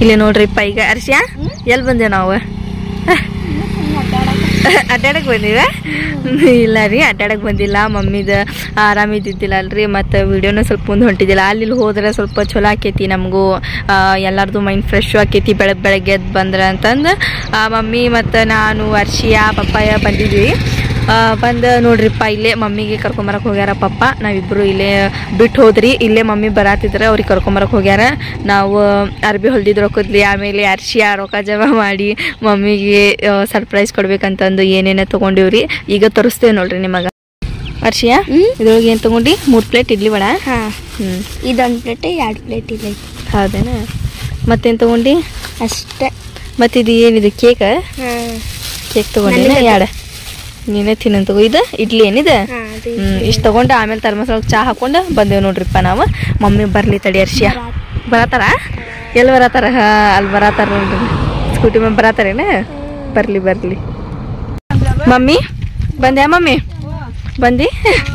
ಇಲ್ಲಿ ನೋಡ್ರಿಪ್ಪ ಈಗ ಅರ್ಷಿಯಾ ಎಲ್ಲಿ ಬಂದೇವ್ ನಾವು ಅಡ್ಡಾಡಕ್ ಬಂದಿವ ಇಲ್ಲ ರೀ ಅಡ್ಡಾಡಕ್ ಬಂದಿಲ್ಲ ಮಮ್ಮಿದ ಆರಾಮಿದ್ದಿದ್ದಿಲ್ಲ ಅಲ್ರಿ ಮತ್ತು ವಿಡಿಯೋನ ಸ್ವಲ್ಪ ಮುಂದೆ ಹೊಂಟಿದ್ದಿಲ್ಲ ಅಲ್ಲಿ ಇಲ್ಲಿ ಹೋದ್ರೆ ಸ್ವಲ್ಪ ಚಲೋ ಆಕೈತಿ ನಮಗೂ ಎಲ್ಲರದು ಮೈಂಡ್ ಫ್ರೆಶ್ ಆಕೈತಿ ಬೆಳಗ್ಗೆ ಬೆಳಗ್ಗೆ ಎದ್ದು ಬಂದ್ರೆ ಅಂತಂದು ಆ, ಮಮ್ಮಿ ಮತ್ತು ನಾನು ಅರ್ಷಿಯಾ ಪಪ್ಪಾಯ ಬಂದಿದ್ವಿ ಆ, ಬಂದು ನೋಡ್ರಿಪ್ಪ ಇಲ್ಲೇ ಮಮ್ಮಿಗೆ ಕರ್ಕೊಂಬರಕ್ಕೆ ಹೋಗ್ಯಾರ ಪಪ್ಪ ನಾವಿಬ್ಬರು ಇಲ್ಲೇ ಬಿಟ್ಟು ಹೋದ್ರಿ ಇಲ್ಲೇ ಮಮ್ಮಿ ಬರಾತಿದ್ರೆ ಅವ್ರಿಗೆ ಕರ್ಕೊಂಬರಕ್ಕೆ ಹೋಗ್ಯಾರ ನಾವು ಅರ್ಬಿ ಹೊಲ್ದಿದ್ದು ರೊಕ್ಕದ್ಲಿ ಆಮೇಲೆ ಅರ್ಶಿಯ ರೊಕ್ಕ ಜಮಾ ಮಾಡಿ ಮಮ್ಮಿಗೆ ಸರ್ಪ್ರೈಸ್ ಕೊಡ್ಬೇಕಂತಂದು ಏನೇನೋ ತೊಗೊಂಡಿವ್ರಿ ಈಗ ತೋರಿಸ್ತೇವೆ ನೋಡ್ರಿ ನಿಮಗೆ ಅರ್ಶಿಯ ಇದ್ರೊಳಗೆ ಏನು ತೊಗೊಂಡು ಮೂರು ಪ್ಲೇಟ್ ಇಡ್ಲಿ ವಡ ಹಾ ಹ್ಞೂ ಇದೊಂದು ಪ್ಲೇಟ್ ಎರಡು ಪ್ಲೇಟ್ ಇಲ್ಲ ಹೌದೇನ ಮತ್ತೇನು ತೊಗೊಂಡು ಅಷ್ಟೇ ಮತ್ತು ಇದು ಏನಿದೆ ಕೇಕ್ ಹಾ ಕೇಕ್ ತೊಗೊಂಡಿನ ನನಗೆ ಯಾಡ ನೀನೇ ತಿನ್ನಂತ ತಗೋ ಇದು ಇಡ್ಲಿ ಏನಿದೆ ಹಾ ಅದು ಹ್ಮ್ ಇಷ್ಟು ತಗೊಂಡು ಆಮೇಲೆ ತರ್ಮಸೊಳಗೆ ಚಾ ಹಾಕೊಂಡು ಬಂದೇವು ನೋಡ್ರಿಪ್ಪ ನಾವು ಮಮ್ಮಿ ಬರ್ಲಿ ತಡಿ ಅರ್ಶಿಯ ಬರತಾರ ಎಲ್ಲಿ ಬರತಾರ ಹಾ ಅಲ್ಲಿ ಬರತಾರ ನೋಡ್ರಿ ಸ್ಕೂಟಿ ಮೇಲೆ ಬರತಾರೇನ ಬರ್ಲಿ ಬರ್ಲಿ ಮಮ್ಮಿ ಬಂದ್ಯಾ ಮಮ್ಮಿ ಬಂದಿ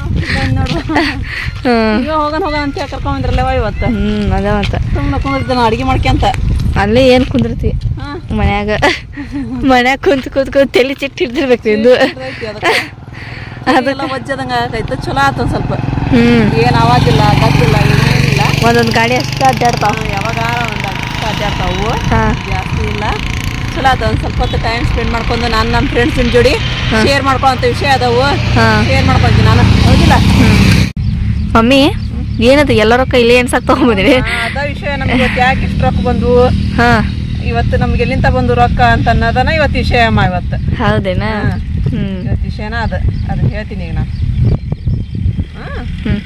ಹ್ಮ್ ಈಗ ಹೋಗೋಣ ಹೋಗೋಣ ಅಂತ ಕರ್ಕೊಂಡ್ರಲ್ಲವ ಇವತ್ತು ಹ್ಮ್ ಅದ ಮತ್ತ ಸುಮ್ಮನೆ ಕುಂದಿರ್ತಾನ ಅಡಿಗೆ ಮಾಡ್ಕೊಂತ ಅಲ್ಲೇ ಏನ್ ಕುಂದಿರ್ತಿ ಹಾ ಮನ್ಯಾಗ ಮನ್ಯಾಗ ಕುಂತ್ ಕುಂತ್ ಕುಂತ್ ತಲೆ ಚಿಟ್ಟು ಹಿಡ್ದಿರ್ಬೇಕು ಇದು ಅದೆಲ್ಲ ವಜ್ಜದಂಗ ಆಗೈತೆ ಚಲೋ ಆತ ಒಂದ್ ಸ್ವಲ್ಪ ಹ್ಮ್ ಏನ್ ಆವಾಜಿಲ್ಲ ಗದ್ದಿಲ್ಲ ಏನಿಲ್ಲ ಒಂದೊಂದ್ ಗಾಡಿ ಅಷ್ಟ ಅಡ್ಡಾಡ್ತಾವ ಯಾವಾಗಾರ ಒಂದ್ ಅಡ್ಡಾಡ್ತಾವು ಹಾ ಜಾಸ್ತಿ ಇಲ್ಲ ಚಲೋ ಆತ ಒಂದ್ ಸ್ವಲ್ಪ ಹೊತ್ತು ಟೈಮ್ ಸ್ಪೆಂಡ್ ಮಾಡ್ಕೊಂಡು ನಾನು ನಮ್ಮ ಫ್ರೆಂಡ್ಸಿನ ಜೋಡಿ ಶೇರ್ ಮಾಡ್ಕೊಳ್ಳೋಂಥ ವಿಷಯ ಅದಾವು ಹಾ ಶೇರ್ ಮಾಡ್ಕೊಂತೀನಿ ನಾನು ಹೌದಿಲ್ಲ ಮಮ್ಮಿ ಏನದು ಎಲ್ಲರ ಕೈಲಿ ಏನ್ಸಕ್ ತಗೊಂಬಂದಿರಿ ಆ, ಅದ ವಿಷಯ ನಮ್ಗೆ ಇವತ್ತು ಯಾಕೆ ಇಷ್ಟು ರೊಕ್ಕ ಬಂದ್ವು ಹಾ ಇವತ್ತು ನಮ್ಗೆ ಎಲ್ಲಿಂದ ಬಂದು ರೊಕ್ಕ ಅಂತ ಅನ್ನೋದನ್ನ ಇವತ್ತು ವಿಷಯ ಅಮ್ಮ ಇವತ್ತು ಹೌದೇನಾ ಹಾ. ಹ್ಮ್ ಇವತ್ತು ವಿಷಯನ ಅದ ಅದನ್ನ ಹೇಳ್ತೀನಿ ಈಗ ನಾನು ಹ್ಮ್ ಹ್ಮ್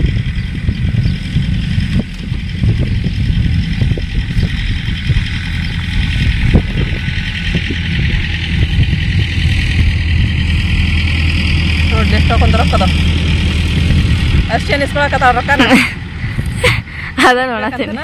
ನೋಡ್ಲಿ ಎಷ್ಟು ಹಾಕೊಂಡ್ ರೊಕ್ಕ ಅದಾವ ಅಷ್ಟೇನು ಇಸ್ಕೊಳಕತ್ತಾವ ರೊಕ್ಕನ ಅದ ನೋಡತ್ತೀನಿ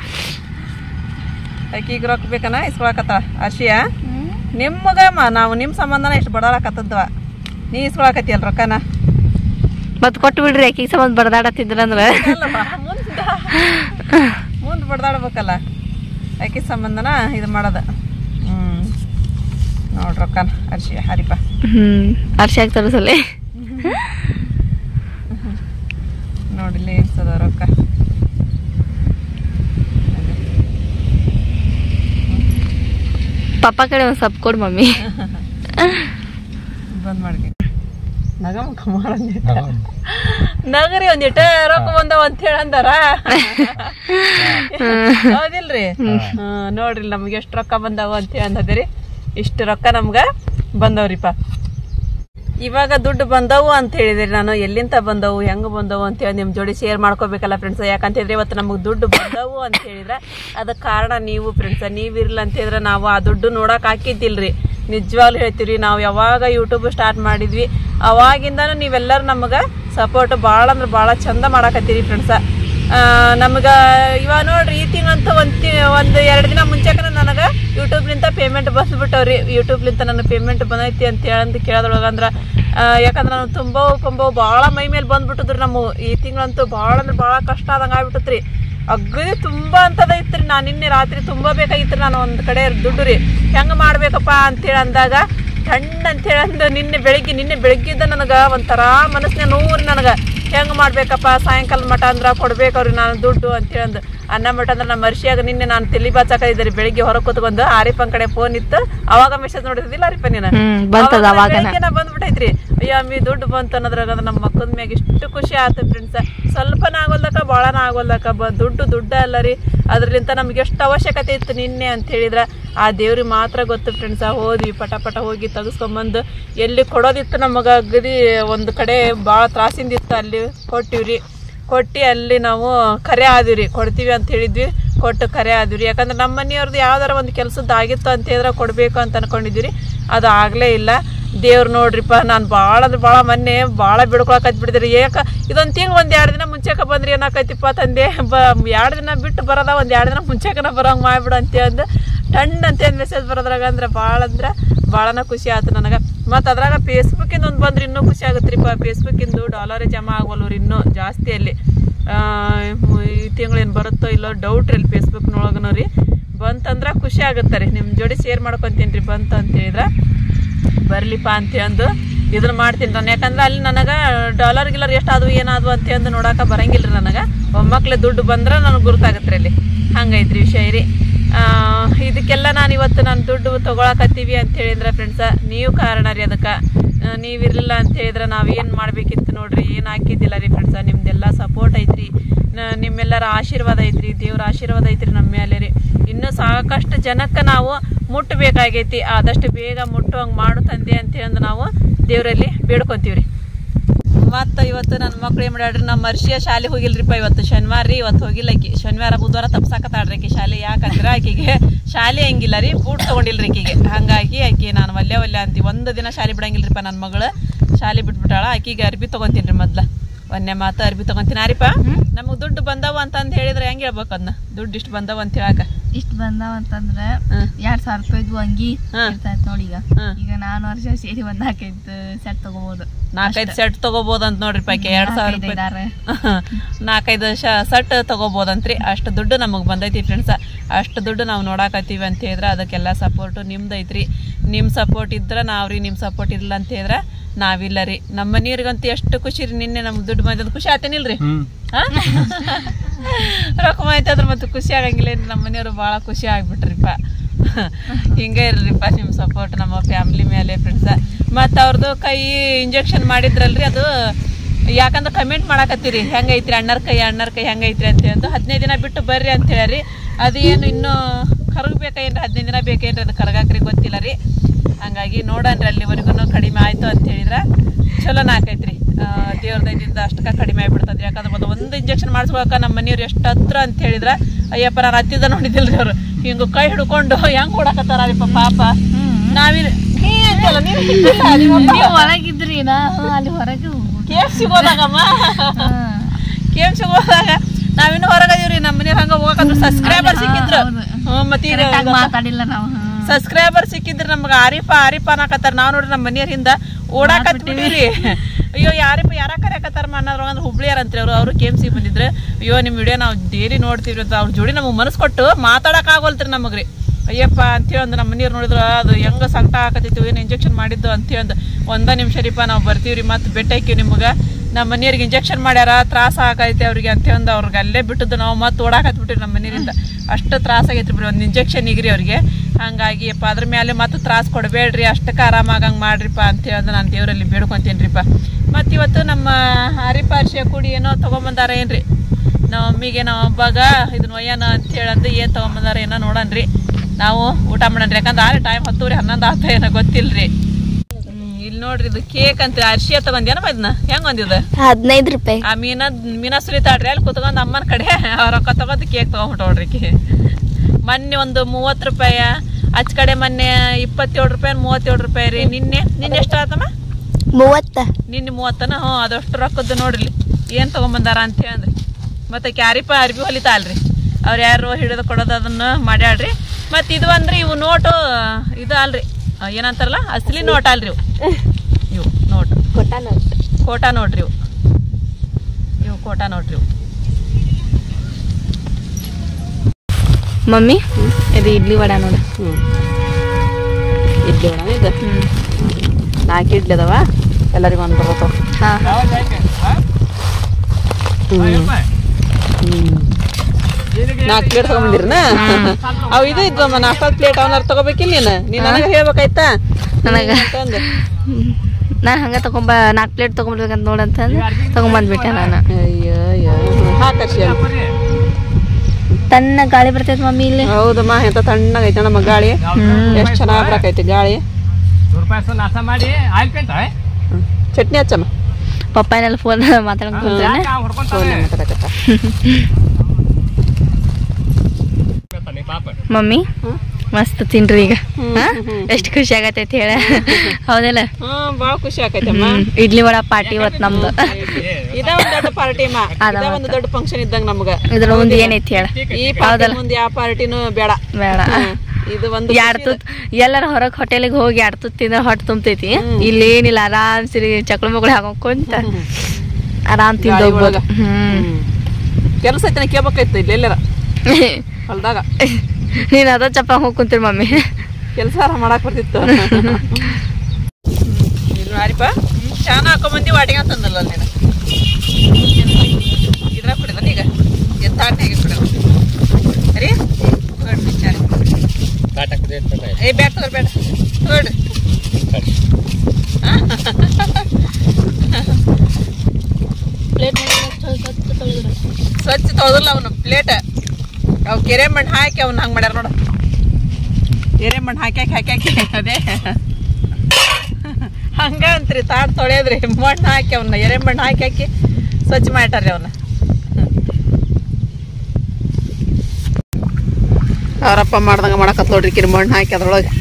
ಆಕಿ ಈಗ ರೊಕ್ಕ ಬೇಕನ ಇಸ್ಕೊಳಕತ್ತಾವ ಅರ್ಶಿಯ ನಿಮ್ಮಗ ಮ- ನಾವು ನಿಮ್ಮ ಸಂಬಂಧನ ಇಷ್ಟು ಬಡಾಳಕತ್ತದ್ವ ನೀ ಇಸ್ಕೊಳಕತ್ತಿಯಲ್ಲ ರೊಕ್ಕನ ಮತ್ ಕೊಟ್ಟು ಬಿಡ್ರಿ ಆಕಿಗೆ ಸಂಬಂಧ ಬಡದಾಡತ್ತಿದ್ರಂದ್ರ ಅಲ್ಲವಾ ಮುಂದ ಮುಂದೆ ಬಡ್ದಾಡ್ಬೇಕಲ್ಲ ಆಕಿ ಸಂಬಂಧನ ಇದು ಮಾಡೋದ ಹ್ಮ್ ನೋಡ್ ರೊಕ್ಕನ ಅರ್ಶಿಯ ಹರಿಪ ಹ್ಮ್ ಹರ್ಷ ಆಗ್ತಾರ ಸೊಲ್ಲೆ ನೋಡಿಲ್ಲಿ ಇರ್ತದ ರೊಕ್ಕ ಪಪ್ಪ ಕಡೆ ಒಂದ್ ಸಪ್ ಕೊಡ್ ಮಮ್ಮಿ ಬಂದ್ ಮಾಡ್ತೀನಿ ನಗಮುಖ ಮಾಡಂದಿಟ್ಟ ನಗರಿ ಒಂದಿಟ್ಟ ರೊಕ್ಕ ಬಂದವ ಅಂತ ಹೇಳಿ ಅಂದಾರ ಹೌದಿಲ್ರಿ ಹ್ಮ್, ನೋಡ್ರಿ ನಮ್ಗೆ ಎಷ್ಟು ರೊಕ್ಕ ಬಂದವ ಅಂತ ಹೇಳಿ ಅಂದದಿರಿ ಇಷ್ಟು ರೊಕ್ಕ ನಮ್ಗ ಬಂದವ್ರಿಪ್ಪ ಇವಾಗ ದುಡ್ಡು ಬಂದವು ಅಂತ ಹೇಳಿದ್ರಿ ನಾನು ಎಲ್ಲಿಂದ ಬಂದವು ಹೆಂಗ್ ಬಂದವು ಅಂತ ಹೇಳಿ ನಿಮ್ ಜೋಡಿ ಶೇರ್ ಮಾಡ್ಕೋಬೇಕಲ್ಲ ಫ್ರೆಂಡ್ಸ್ ಯಾಕಂತ ಹೇಳಿದ್ರೆ ಇವತ್ತು ನಮಗೆ ದುಡ್ಡು ಬಂದವು ಅಂತ ಹೇಳಿದ್ರೆ ಅದಕ್ಕೆ ಕಾರಣ ನೀವು ಫ್ರೆಂಡ್ಸ್ ನೀವಿರ್ಲ ಅಂತ ಹೇಳಿದ್ರೆ ನಾವು ಆ ದುಡ್ಡು ನೋಡಕ್ ಹಾಕಿದ್ದಿಲ್ರಿ ನಿಜವಾಗ್ಲೂ ಹೇಳ್ತೀವಿ ನಾವು ಯಾವಾಗ ಯೂಟ್ಯೂಬ್ ಸ್ಟಾರ್ಟ್ ಮಾಡಿದ್ವಿ ಅವಾಗಿಂದನೂ ನೀವೆಲ್ಲರೂ ನಮಗೆ ಸಪೋರ್ಟ್ ಭಾಳ ಅಂದ್ರೆ ಭಾಳ ಚಂದ ಮಾಡಕತ್ತೀರಿ ಫ್ರೆಂಡ್ಸ ನಮ್ಗೆ ಇವಾಗ ನೋಡ್ರಿ ಈ ತಿಂಗಳಂತೂ ಒಂದು ತಿ ಒಂದು ಎರಡು ದಿನ ಮುಂಚೆಕನ ನನಗೆ ಯೂಟ್ಯೂಬ್ಲಿಂದ ಪೇಮೆಂಟ್ ಬಂದ್ಬಿಟ್ಟವ್ರಿ ಯೂಟ್ಯೂಬ್ಲಿಂದ ನನ್ನ ಪೇಮೆಂಟ್ ಬಂದೈತಿ ಅಂತ ಹೇಳಂತ ಕೇಳೋದ್ರೊಳಗೆ ಅಂದ್ರೆ ಆ, ಯಾಕಂದ್ರೆ ನಾನು ತುಂಬವು ಪಂಬವು ಭಾಳ ಮೈ ಮೇಲೆ ಬಂದ್ಬಿಟ್ಟಿದ್ರಿ ನಮ್ಮ ಈ ತಿಂಗಳಂತೂ ಭಾಳ ಅಂದ್ರೆ ಭಾಳ ಕಷ್ಟ ಆದಂಗೆ ಆಗ್ಬಿಟ್ಟತ್ರಿ ಅಗ್ಗದಿ ತುಂಬಾ ಅಂತದ ಇತ್ರಿ ನಾನು ನಿನ್ನೆ ರಾತ್ರಿ ತುಂಬಾ ಬೇಕಾಗಿತ್ರಿ ನಾನು ಒಂದ್ ಕಡೆ ದುಡ್ಡು ರೀ ಹೆಂಗ್ ಮಾಡ್ಬೇಕಪ್ಪ ಅಂತೇಳಿ ಅಂದಾಗ ಟಣ್ಣ ಅಂತೇಳಿ ಅಂದು ನಿನ್ನೆ ಬೆಳಿಗ್ಗೆ ನಿನ್ನೆ ಬೆಳಿಗ್ಗೆದ ನನಗ ಒಂಥರ ಮನಸ್ಸಿನ ನೋವು ನನಗ ಹೆಂಗ್ ಮಾಡ್ಬೇಕಪ್ಪ ಸಾಯಂಕಾಲ ಮಟ ಅಂದ್ರ ಕೊಡ್ಬೇಕವ್ರಿ ನಾನು ದುಡ್ಡು ಅಂತೇಳಿ ಅಂದು ಅನ್ನ ಮಟ ಅಂದ್ರೆ ನಮ್ಮ ಮರ್ಷಿಯಾಗ ನಿನ್ನೆ ನಾನು ತಲಿ ಬಾಚಾಕ ಇದ್ರಿ ಬೆಳಿಗ್ಗೆ ಹೊರಗೆ ಕೂತ್ಕೊಂಡು ಆರಿಫನ್ ಕಡೆ ಫೋನ್ ಇತ್ತು ಅವಾಗ ಮೆಸೇಜ್ ನೋಡಿದಿಲ್ಲ ಆರಿಫ ನೀನು ಹ್ಮ್ ಬಂತದ ಅವಾಗ ಅವಾಗನ ಬೆಳಿಗ್ಗೆನ ಬಂದ್ಬಿಟ್ಟೈತ್ರಿ ಅಯ್ಯೋ ಅಮ್ಮಿ ದುಡ್ಡು ಬಂತು ಅನ್ನೋದ್ರಾಗ ನಮ್ಮ ಮಕ್ಕದ ಮ್ಯಾಗ ಇಷ್ಟು ಖುಷಿ ಆಯ್ತು ಫ್ರೆಂಡ್ಸ್ ಸ್ವಲ್ಪನ ಆಗೋಲ್ದಕ್ಕ ಭಾಳನ ಆಗೋಲ್ದಕ್ಕ ಬ ದುಡ್ಡು ದುಡ್ಡ ಅಲ್ಲ ರೀ ಅದ್ರಲಿಂತ ನಮ್ಗೆ ಎಷ್ಟು ಅವಶ್ಯಕತೆ ಇತ್ತು ನಿನ್ನೆ ಅಂತ ಹೇಳಿದ್ರೆ ಆ ದೇವ್ರಿಗೆ ಮಾತ್ರ ಗೊತ್ತು ಫ್ರೆಂಡ್ಸ ಹೋದ್ವಿ ಪಟ ಪಟ ಹೋಗಿ ತೆಗೆಸ್ಕೊಂಬಂದು ಎಲ್ಲಿ ಕೊಡೋದಿತ್ತು ನಮಗೆ ಅಗದಿ ಒಂದು ಕಡೆ ಭಾಳ ತ್ರಾಸಿಂದಿತ್ತು ಅಲ್ಲಿ ಕೊಟ್ಟಿವ್ರಿ ಕೊಟ್ಟು ಅಲ್ಲಿ ನಾವು ಕರೆ ಆದಿವ್ರಿ ಕೊಡ್ತೀವಿ ಅಂತ ಹೇಳಿದ್ವಿ ಕೊಟ್ಟು ಕರೆ ಆದಿವ್ರಿ ಯಾಕಂದ್ರೆ ನಮ್ಮ ಮನೆಯವ್ರದ್ದು ಯಾವ್ದಾರ ಒಂದು ಕೆಲಸದ್ದು ಆಗಿತ್ತು ಅಂತ ಹೇಳಿದ್ರೆ ಕೊಡಬೇಕು ಅಂತ ಅನ್ಕೊಂಡಿದ್ವಿ ರೀ ಅದು ಆಗಲೇ ಇಲ್ಲ ದೇವ್ರು ನೋಡ್ರಿಪ್ಪ ನಾನು ಭಾಳ ಅಂದ್ರೆ ಭಾಳ ಮೊನ್ನೆ ಭಾಳ ಬಿಡ್ಕೊಳಕತ್ ಬಿಡಿದ್ರಿ ಯಾಕ ಇದೊಂದು ತಿಂಗ್ ಒಂದು ಎರಡು ದಿನ ಮುಂಚೆಕ ಬಂದ್ರಿ ಏನಾಕೈತಿಪ್ಪ ತಂದೆ ಬ ಎರಡು ದಿನ ಬಿಟ್ಟು ಬರೋದ ಒಂದು ಎರಡು ದಿನ ಮುಂಚೆಕನ ಬರೋಂಗೆ ಮಾಡ್ಬಿಡು ಅಂತ ಅಂದು ಟಣ್ ಅಂತ ಮೆಸೇಜ್ ಬರೋದ್ರಾಗ ಅಂದ್ರೆ ಭಾಳ ಅಂದ್ರೆ ಭಾಳನ ಖುಷಿ ಆಯ್ತು ನನಗೆ ಮತ್ತು ಅದ್ರಾಗ ಫೇಸ್ಬುಕ್ಕಿಂದ ಒಂದು ಬಂದ್ರೆ ಇನ್ನೂ ಖುಷಿ ಆಗುತ್ರಿಪ್ಪ ಫೇಸ್ಬುಕ್ಕಿಂದು ಡಾಲರೇ ಜಮಾ ಆಗೋಲ್ವ್ರಿ ಇನ್ನೂ ಜಾಸ್ತಿ ಅಲ್ಲಿ ಆ, ಈ ತಿಂಗಳೇನು ಬರುತ್ತೋ ಇಲ್ಲೋ ಡೌಟ್ ರೀ ಅಲ್ಲಿ ಫೇಸ್ಬುಕ್ನೊಳಗನ ರೀ ಬಂತ ಖುಷಿ ಆಗುತ್ತೆ ರೀ ನಿಮ್ಮ ಜೋಡಿ ಶೇರ್ ಮಾಡ್ಕೊಂತೀನಿ ರೀ ಬಂತು ಅಂತ ಹೇಳಿದ್ರೆ ಬರ್ಲಿಪ್ಪ ಅಂತ ಅಂದು ಇದನ್ನ ಮಾಡ್ತೀನಿ ನಾನು ಯಾಕಂದ್ರೆ ಅಲ್ಲಿ ನನಗೆ ಡಾಲರ್ ಗಿಲ್ಲರ್ ಎಷ್ಟು ಆದ್ವು ಏನಾದ್ವು ಅಂತ ಅಂದು ನೋಡಕ್ಕೆ ಬರಂಗಿಲ್ಲ ರೀ ನನಗೆ ಒಮ್ಮಕ್ಳೆ ದುಡ್ಡು ಬಂದ್ರೆ ನನಗೆ ಗುರುತಾಗತ್ತೆ ರೀ ಅಲ್ಲಿ ಹಂಗೈತ್ರಿ ವಿಷಯ ರೀ ಆ, ಇದಕ್ಕೆಲ್ಲ ನಾನು ಇವತ್ತು ನಾನು ದುಡ್ಡು ತೊಗೊಳಕತ್ತೀವಿ ಅಂತ ಹೇಳಿದ್ರೆ ಫ್ರೆಂಡ್ಸ ನೀವು ಕಾರಣ ರೀ ಅದಕ್ಕೆ ನೀವಿರಲಿಲ್ಲ ಅಂತ ಹೇಳಿದ್ರೆ ನಾವೇನು ಮಾಡಬೇಕಿತ್ತು ನೋಡ್ರಿ ಏನು ಹಾಕಿದ್ದಿಲ್ಲ ರೀ ಫ್ರೆಂಡ್ಸ ನಿಮ್ದೆಲ್ಲ ಸಪೋರ್ಟ್ ಐತ್ರಿ ನ- ನಿಮ್ಮೆಲ್ಲರ ಆಶೀರ್ವಾದ ಐತ್ರಿ ದೇವ್ರ ಆಶೀರ್ವಾದ ಐತ್ರಿ ನಮ್ಮ ಮೇಲೆ ರೀ ಇನ್ನೂ ಸಾಕಷ್ಟು ಜನಕ್ಕೆ ನಾವು ಮುಟ್ಟಬೇಕಾಗೈತಿ ಆದಷ್ಟು ಬೇಗ ಮುಟ್ಟುವಂಗೆ ಮಾಡು ತಂದೆ ಅಂತ ಹೇಳಿ ನಾವು ದೇವರಲ್ಲಿ ಬೇಡ್ಕೊಂತೀವಿ ರೀ ಮತ್ತು ಇವತ್ತು ನನ್ನ ಮಕ್ಳು ಏನು ಮಾಡ್ಯಾಡ್ರಿ ನಮ್ಮ ಮರ್ಷಿಯ ಶಾಲೆ ಹೋಗಿಲ್ರಿಪ್ಪ ಇವತ್ತು ಶನಿವಾರ ರೀ ಇವತ್ತು ಹೋಗಿಲ್ಲ ಆಕಿ ಶನಿವಾರ ಬುಧವಾರ ತಪ್ಸಾಕತ್ತಾಳ್ರಿ ಆಕಿ ಶಾಲೆ ಯಾಕಂದ್ರೆ ಆಕಿಗೆ ಶಾಲೆ ಹಂಗಿಲ್ಲ ರೀ ಬೂಟ್ ತೊಗೊಂಡಿಲ್ರಿ ಆಕಿಗೆ ಹಾಗಾಗಿ ಆಕಿ ನಾನು ಒಲ್ಲೆ ಒಲ್ಲೆ ಅಂತೀವಿ ಒಂದು ದಿನ ಶಾಲೆ ಬಿಡಂಗಿಲ್ರಿಪ್ಪ ನನ್ನ ಮಗಳು ಶಾಲೆ ಬಿಟ್ಬಿಟ್ಟಾಳ ಆಕಿಗೆ ಅರ್ಬಿ ತೊಗೊಂತೀನಿ ರೀ ಮೊದ್ಲ ಒಂದೇ ಮಾತು ಅರ್ಬಿ ತೊಗೊಂತೀನಿ ಆರಿಪ್ಪ ನಮಗೆ ದುಡ್ಡು ಬಂದವ ಅಂತಂದು ಹೇಳಿದ್ರೆ ಹೆಂಗೆ ಹೇಳ್ಬೇಕು ಅದನ್ನ ದುಡ್ಡು ಇಷ್ಟು ಬಂದವ ಅಂತ ಹೇಳಕ ಇಷ್ಟ ಬಂದಾವ ಅಂತಂದ್ರ ಹ್ಮ್. ಎರಡ್ ಸಾವಿರ ರೂಪಾಯಿದು ಅಂಗಿ ಹಾ. ಇರ್ತೈತ್ ನೋಡಿ ಈಗ ಹ್ಮ್. ಈಗ ನಾನು ವರ್ಷ ಸೇರಿ ಒಂದ್ ನಾಲ್ಕೈದು ಸೆಟ್ ತಗೋಬಹುದು ನಾಲ್ಕೈದು ಸೆಟ್ ತೊಗೋಬೋದು ಅಂತ ನೋಡ್ರಿ ಪಾಕಿ ಎರಡು ಸಾವಿರ ರೂಪಾಯಿ ಐದಾರು. ನಾಲ್ಕೈದು ಶ ಸಟ್ ತೊಗೋಬೋದಂತ್ರಿ ಅಷ್ಟು ದುಡ್ಡು ನಮಗೆ ಬಂದೈತಿ ಫ್ರೆಂಡ್ಸ ಅಷ್ಟು ದುಡ್ಡು ನಾವು ನೋಡಾಕತ್ತೀವಿ ಅಂತ ಹೇಳಿದ್ರೆ ಅದಕ್ಕೆಲ್ಲ ಸಪೋರ್ಟು ನಿಮ್ದು ಐತ್ರಿ ನಿಮ್ಮ ಸಪೋರ್ಟ್ ಇದ್ರೆ ನಾವು ರೀ ನಿಮ್ಮ ಸಪೋರ್ಟ್ ಇಲ್ಲ ಅಂತ ಹೇಳಿದ್ರೆ ನಾವಿಲ್ಲ ರೀ ನಮ್ಮ ಮನೆಯವ್ರಿಗಂತೂ ಎಷ್ಟು ಖುಷಿ ರೀ ನಿನ್ನೆ ನಮ್ಗೆ ದುಡ್ಡು ಬಂದದ್ದು ಖುಷಿ ಆತೇನಿಲ್ರಿ ಹಾ? ರೊಕ್ಕ ಮಾಯ್ತಂದ್ರೆ ಮತ್ತೆ ಖುಷಿ ಆಗಂಗಿಲ್ಲ ಏನ್ರಿ ನಮ್ಮ ಮನೆಯವರು ಭಾಳ ಖುಷಿ ಆಗ್ಬಿಟ್ರಿಪ್ಪ ಹಿಂಗೆ ಇರ್ರಿಪ್ಪ ನಿಮ್ಮ ಸಪೋರ್ಟ್ ನಮ್ಮ ಫ್ಯಾಮಿಲಿ ಮೇಲೆ ಫ್ರೆಂಡ್ಸ ಮತ್ತು ಅವ್ರದ್ದು ಕೈ ಇಂಜೆಕ್ಷನ್ ಮಾಡಿದ್ರಲ್ರಿ ಅದು ಯಾಕಂದ್ರೆ ಕಮೆಂಟ್ ಮಾಡಾಕತ್ತೀರಿ ಹೆಂಗೈತ್ರಿ ಅಣ್ಣರ ಕೈ ಅಣ್ಣರ ಕೈ ಹೆಂಗೈತ್ರಿ ಅಂತ ಹೇಳ್ದು ಹದಿನೈದು ದಿನ ಬಿಟ್ಟು ಬರ್ರಿ ಅಂತ ಹೇಳಿ ಅದು ಏನು ಇನ್ನೂ ಕರಗಬೇಕೇನ್ರಿ ಹದಿನೈದು ದಿನ ಬೇಕೇನ್ರಿ ಅದು ಕರಗಾಕ್ರಿ ಗೊತ್ತಿಲ್ಲ ರೀ ಹಂಗಾಗಿ ನೋಡನ್ರಿ ಅಲ್ಲಿವರೆಗೂ ಕಡಿಮೆ ಆಯ್ತು ಅಂತ ಹೇಳಿದ್ರೆ ಚಲೋನ ಆಕೈತ್ರಿ ದೇವ್ರ ದಯದಿಂದ ಅಷ್ಟಕ್ಕ ಕಡಿಮೆ ಆಗ್ಬಿಡ್ತದ್ರಿ ಯಾಕಂದ್ರೆ ಒಂದು ಒಂದು ಇಂಜೆಕ್ಷನ್ ಮಾಡಿಸ್ಬೇಕ ನಮ್ಮ ಮನೆಯವ್ರು ಎಷ್ಟು ಹತ್ರ ಅಂತ ಹೇಳಿದ್ರೆ ಅಯ್ಯಪ್ಪ ನಾನು ಹತ್ತಿದ ನೋಡಿದಿಲ್ರಿ ಅವ್ರು ಹಿಂಗ ಕೈ ಹಿಡ್ಕೊಂಡು ಹೆಂಗ್ ಕೊಡಕತ್ತಾರ ಅರಿಪ್ಪ ಪಾಪ ನಾವಿಲ್ಲ ನೀ ಅಂತಲ್ಲ ನೀನು ನೀವ್ ಒಳಗಿದ್ರಿ ನಾ ಅಲ್ಲಿ ಹೊರಗೆ ಹೋಗ್ಬಿಡು. ಕೇಫ್ ಸಿಗೋದಾಗಮ್ಮ ಹಾ. ಕೇಫ್ ಸಿಗೋದಾಗ ನಾವಿನ್ನು ಹೊರಗದೀವ್ರಿ ನಮ್ಮ ಮನೆಯವ್ರು ಹಂಗ ಹೋಗಕಂದ್ರೆ ಸಬ್ಸ್ಕ್ರೈಬರ್ ಸಿಕ್ಕಿದ್ರು ಹೌದು. ಹ್ಮ್ ಮತ್ತೆ ಈಗ Correct ಆಗ್ ಮಾತಾಡಿಲ್ಲ ನಾವು ಹಾ. ಸಬ್ಸ್ಕ್ರೈಬರ್ ಸಿಕ್ಕಿದ್ರೆ ನಮ್ಗೆ ಆರಿಫ ಆರಿಫ ಅನ್ನಕತ್ತಾರ ನಾವು ನೋಡ್ರಿ ನಮ್ಮ ಮನೆಯವ್ರ ಹಿಂದ ಓಡಾಕತ್ಬಿಟ್ಟಿವಿ ಅಯ್ಯೋ ಯಾರಿಪ್ಪ ಯಾರ ಕರೆಯಕತ್ತಾರ ಅನ್ನೋದ್ರೊಳಗೆ ಹುಬ್ಳಿಯಾರ ಅಂತ್ರಿ ಅವರು ಅವರು ಕೆ ಎಮ್ ಸಿ ಬಂದಿದ್ರೆ ಅಯ್ಯೋ ನಿಮ್ಮ ವಿಡಿಯೋ ನಾವು ಡೈಲಿ ನೋಡ್ತೀವಿ ಅಂತ ಅವ್ರ ಜೋಡಿ ನಮಗೆ ಮನಸ್ಸು ಕೊಟ್ಟು ಮಾತಾಡಕ್ ಆಗೋಲ್ತ್ರಿ ನಮಗ್ರಿ ಅಯ್ಯಪ್ಪ ಅಂತೇಳಿ ಒಂದು ನಮ್ಮ ಮನೆಯವ್ರು ನೋಡಿದ್ರು ಅದು ಹೆಂಗ ಸಂಕಟ ಆಕತಿತ್ತು ಏನು ಇಂಜೆಕ್ಷನ್ ಮಾಡಿದ್ದು ಅಂತೇಳಿ ಒಂದು ಒಂದ ನಿಮಿಷ ರೀಪ ನಾವು ಬರ್ತೀವ್ರಿ ಮತ್ತೆ ಬೆಟ್ಟಾಕಿ ನಿಮ್ಗೆ ನಮ್ಮ ಮನೆಯವ್ರಿಗೆ ಇಂಜೆಕ್ಷನ್ ಮಾಡ್ಯಾರ ತ್ರಾಸ ಆಗೈತೆ ಅವ್ರಿಗೆ ಅಂತ ಒಂದು ಅವ್ರಿಗೆ ಅಲ್ಲೇ ಬಿಟ್ಟದ್ದು ನಾವು ಮತ್ತೆ ಓಡಾಕತ್ಬಿಟ್ಟಿವಿ ನಮ್ಮ ಮನೆಯಿಂದ ಅಷ್ಟು ತ್ರಾಸ ಆಗೈತ್ರಿ ಬಿಡಿ ಒಂದು ಇಂಜೆಕ್ಷನ್ ಈಗ್ರಿ ಅವ್ರಿಗೆ ಹಂಗಾಗಿ ಅಪ್ಪ ಅದ್ರ ಮೇಲೆ ಮತ್ತೆ ತ್ರಾಸ ಕೊಡಬೇಡ್ರಿ ಅಷ್ಟಕ್ಕೆ ಆರಾಮಾಗಂಗೆ ಮಾಡ್ರಿಪ್ಪ ಅಂತ ಹೇಳಿ ನಾನು ದೇವರಲ್ಲಿ ಬೇಡ್ಕೊಂತೀನಿರಿಪ್ಪ ಮತ್ತು ಇವತ್ತು ನಮ್ಮ ಹರಿಪ ಅರ್ಶಿಯ ಕೂಡಿ ಏನೋ ತೊಗೊಂಬಂದಾರ ಏನ್ರಿ ನಮ್ಮ ಮಮ್ಮಿಗೆ ನಮ್ಮ ಹಬ್ಬಾಗ ಇದನ್ನ ಒಯ್ಯಾನ ಅಂತ ಹೇಳಂದು ಏನು ತೊಗೊಂಬಂದಾರ ಏನೋ ನೋಡನ್ರಿ ನಾವು ಊಟ ಮಾಡನ್ರಿ ಯಾಕಂದ್ರೆ ಆರೆ ಟೈಮ್ ಹತ್ತೂರಿ ಹನ್ನೊಂದು ಆತ ಏನೋ ಗೊತ್ತಿಲ್ರಿ ಹ್ಮ್, ಇಲ್ಲಿ ನೋಡ್ರಿ ಇದು ಕೇಕ್ ಅಂತ ಅರ್ಶಿಯ ತಗೊಂಡ್ಯಾನಮ್ಮ ಇದನ್ನ ಹೆಂಗ್ ಒಂದಿದ ಹದಿನೈದು ರೂಪಾಯಿ ಆ ಮೀನ ಮೀನ ಸುಲಿತಾಳ್ರಿ ಅಲ್ಲಿ ಕುತ್ಕೊಂಡ್ ಅಮ್ಮನ ಕಡೆ ಅವ್ರ ರೊಕ್ಕ ತಗೊಂಡು ಕೇಕ್ ತಗೊಂಡ್ಬಿಟ್ಟವ್ರಿ ಮೊನ್ನೆ ಒಂದು ಮೂವತ್ತು ರೂಪಾಯಿ ಆಚ ಕಡೆ ಮೊನ್ನೆ ಇಪ್ಪತ್ತೇಳು ರೂಪಾಯಿ ಮೂವತ್ತೇಳು ರೂಪಾಯಿ ರೀ ನಿನ್ನೆ ನಿನ್ನೆ ಎಷ್ಟು ಆತಮ್ಮ ಮೂವತ್ತ ನಿನ್ನೆ ಮೂವತ್ತನ ಹ್ಞೂ ಅದಷ್ಟು ರೊಕ್ಕದ್ದು ನೋಡ್ರಿ ಏನು ತೊಗೊಂಬಂದಾರ ಅಂತ ಹೇಳಿದ್ರಿ ಮತ್ತೆ ಕ್ಯಾರಿಪ ಅರ್ಬಿ ಹೊಲಿತಾಳ್ರಿ ಅವ್ರು ಯಾರು ಹಿಡಿದು ಕೊಡೋದು ಅದನ್ನ ಮಾಡ್ಯಾಳ್ರಿ ಮತ್ತು ಇದು ಅಂದ್ರೆ ಇವು ನೋಟು ಇದು ಅಲ್ರಿ ಆ, ಏನಂತಾರಲ್ಲ ಅಸಲಿ ನೋಟ್ ಅಲ್ರಿ ಇವು ಇವು ನೋಟ್ ಕೊಟ್ಟ ನೋಟ್ ಕೋಟಾ ನೋಡ್ರಿ ಇವು ಇವು ಕೋಟಾ ನೋಡ್ರಿ ಇವು ಮಮ್ಮಿ ಇದು ಇಡ್ಲಿ ವಡ ನೋಡ ಹ್ಞೂ ಇಡ್ಲಿ ಒಣ ಇದು ನಾಲ್ಕು ಇಡ್ಲಿ ಅದಾವ ಎಲ್ಲರಿಗೂ ಒಂದು ಬರ್ತಾವ ಹಾ ನಾಲ್ಕು ಪ್ಲೇಟ್ ತಗೊಂಬಂದಿರನ ಅವು ಇದು ಇದ್ವಮ್ಮ ನಾಲ್ಕು ಪ್ಲೇಟ್ ಅವನಾರು ತಗೋಬೇಕಿಲ್ಲ ನೀನು ನೀನು ನನಗೆ ಹೇಳ್ಬೇಕಾಯ್ತಾ ನನಗ ಅಂತಂದು ನಾನು ಹಂಗ ತಗೊಂಬ ನಾಲ್ಕು ಪ್ಲೇಟ್ ತಗೊಂಬರ್ಬೇಕಂತ ನೋಡಂತಂದು ತಗೊಂಬಂದ್ಬಿಟ್ಟೆ ನಾನು ಅಯ್ಯೋ ಅಯ್ಯೋ ಹಾಕರ್ಷಿ ತನ್ನ ಗಾಳಿ ಬರ್ತೈತೆ ಮಮ್ಮಿ ಇಲ್ಲಿ ಹೌದಮ್ಮ ಎಂತ ತಣ್ಣಗೈತೆ ನಮ್ಮ ಗಾಳಿ ಎಷ್ಟು ಚೆನ್ನಾಗಿ ಬರಕೈತಿ ಗಾಳಿ ನಾಶ ಮಾಡಿ ಆಯ್ತು ಹ್ಮ್. ಚಟ್ನಿ ಹಚ್ಚಮ್ಮ ಪಪ್ಪಾಯನೆಲ್ಲ ಫೋನ್ ಮಾತಾಡ್ಕೊಂಡ್ ಕುಂತ್ರೇನೆ ಫೋನ್ ಮಾತಾಡಕತ್ತ ಪಾಪ ಮಮ್ಮಿ ಮಸ್ತ್ ತಿನ್ರಿ ಈಗ ಎಷ್ಟು ಖುಷಿ ಆಗತೈತಿ ಹೇಳ ಹೌದಲ್ಲ ಹ್ಮ್ ಭಾಳ ಖುಷಿ ಆಕೈತಮ್ಮ ಹ್ಮ್. ಇಡ್ಲಿ ವಡ ಪಾರ್ಟಿ ಇವತ್ತು ನಮ್ದು ಇದ ಒಂದ್ ದೊಡ್ಡ ಪಾರ್ಟಿ ಅಮ್ಮ ಇದ ಒಂದು ದೊಡ್ಡ ಫಂಕ್ಷನ್ ಇದ್ದಂಗ ನಮ್ಗ ಇದ್ರ ಮುಂದೆ ಏನೈತಿ ಹೇಳ ಈ ಪಾರ್ಟಿ ಮುಂದೆ ಯಾವ ಪಾರ್ಟಿನೂ ಬೇಡ ಬೇಡ ಇದು ಒಂದು ಎರಡ್ ತುತ್ ಎಲ್ಲಾರ ಹೊರಗ್ ಹೋಟೆಲಿಗೆ ಹೋಗಿ ಎರಡ್ ತುತ್ ತಿಂದ್ರೆ ಹೊಟ್ಟೆ ತುಂಬತೈತಿ ಇಲ್ಲಿ ಏನಿಲ್ಲ ಆರಾಮ್ ಸಿರಿ ಚಕ್ಳ ಮಗಳು ಹಾಕೊಂತ ಆರಾಮ್ ತಿಂದು ಹೋಗ್ಬೋದು ಹ್ಮ್ ಕೆಲಸ ಐತೆ ಕೇಳ್ಬೇಕಾಯ್ತು ಇಲ್ಲಿ ಎಲ್ಲಾರ ಹೊಲ್ದಾಗ ನೀನ್ ಅದ ಚಪ್ಪ ಹೋಗಿ ಕುಂತೀರಿ ಮಮ್ಮಿ ಕೆಲಸ ಮಾಡಕ್ ಬರ್ತಿತ್ತು ಇಲ್ಲಿ ಮಾರಿಪ ಚಾನ ಹಾಕೊಂಬಂದಿ ವಾಟಿಗೆ ಅಂತಂದಲ್ಲ ನೀನು ಇದ್ರಾಗ ಕುಡಿದ ಈಗ ಎತ್ತ ಆಟನಾಗ ಕುಡ ಅರಿ ನೋಡಿ ವಿಚಾರ ಕಾಟ ಕುಡಿಯೋದು ಏ ಬೇಡ ತಗೋರ್ ಬೇಡ ನೋಡಿ ಪ್ಲೇಟ್ ತೊಳೆದ್ರು ಸ್ವಚ್ಛ ತೊಳೆದಿಲ್ಲ ಅವನು ಪ್ಲೇಟ್ ಅವು ಕೆರೆ ಮಣ್ಣು ಹಾಕಿ ಅವ್ನ ಹಂಗೆ ಮಾಡ್ಯಾರ ನೋಡು ಕೆರೆ ಮಣ್ಣು ಹಾಕಿ ಹಾಕಿ ಹಾಕಿ ಹಾಕಿ ಅದೇ ಹಂಗ ಅಂತ್ರಿ ತಾಟ್ ತೊಳೆದ್ರಿ ಮಣ್ಣು ಹಾಕಿ ಅವನ್ನ ಎರೆ ಮಣ್ಣು ಹಾಕಿ ಹಾಕಿ ಸ್ವಚ್ಛ ಮಾಡ್ಯಾರ್ರಿ ಅವನ್ನ ಅವರಪ್ಪ ಮಾಡ್ದಂಗ ಮಾಡಕತ್ ನೋಡ್ರಿ ಕಿರಿ ಮಣ್ಣು ಹಾಕಿ ಅದ್ರೊಳಗೆ